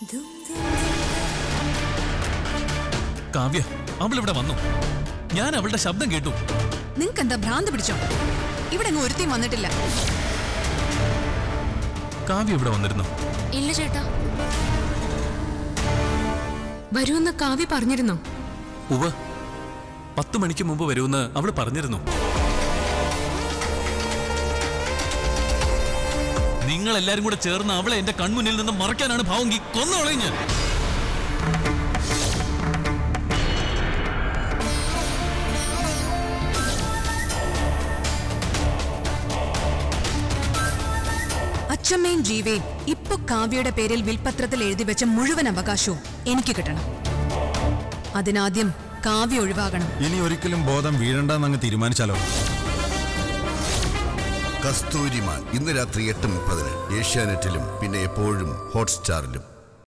കാവ്യ അവൾ ഇവിടെ വന്നു ഞാൻ അവളുടെ ശബ്ദം കേട്ടു നിങ്ങക്ക് എന്താ ഭ്രാന്ത് പിടിച്ചോ ഇവിടെ അങ്ങ് ഒരുത്തിയും വന്നിട്ടില്ല കാവ്യ ഇവിടെ വന്നിരുന്നു ഇല്ല ചേട്ടാ വരുമെന്ന് കാവ്യ പറഞ്ഞിരുന്നോ ഉവ പത്ത് മണിക്ക് മുമ്പ് വരുമെന്ന് അവൾ പറഞ്ഞിരുന്നു നിങ്ങൾ എല്ലാരും കൂടെ ചേർന്ന് അവളെ എന്റെ കൺമുന്നിൽ നിന്ന് മറയ്ക്കാനാണ് ഭാവങ്കി കൊന്നോളെ ഞാൻ അച്ഛമ്മയും ജീവയും ഇപ്പൊ കാവ്യയുടെ പേരിൽ വിൽപത്രത്തിൽ എഴുതി വെച്ച മുഴുവൻ അവകാശവും എനിക്ക് കിട്ടണം അതിനാദ്യം കാവ്യ ഒഴിവാകണം ഇനി ഒരിക്കലും ബോധം വീഴണ്ടെന്നങ്ങ് തീരുമാനിച്ചാലോ കസ്തൂരിമാൻ ഇന്ന് രാത്രി എട്ട് മുപ്പതിന് ഏഷ്യാനെറ്റിലും പിന്നെ എപ്പോഴും ഹോട്ട്സ്റ്റാറിലും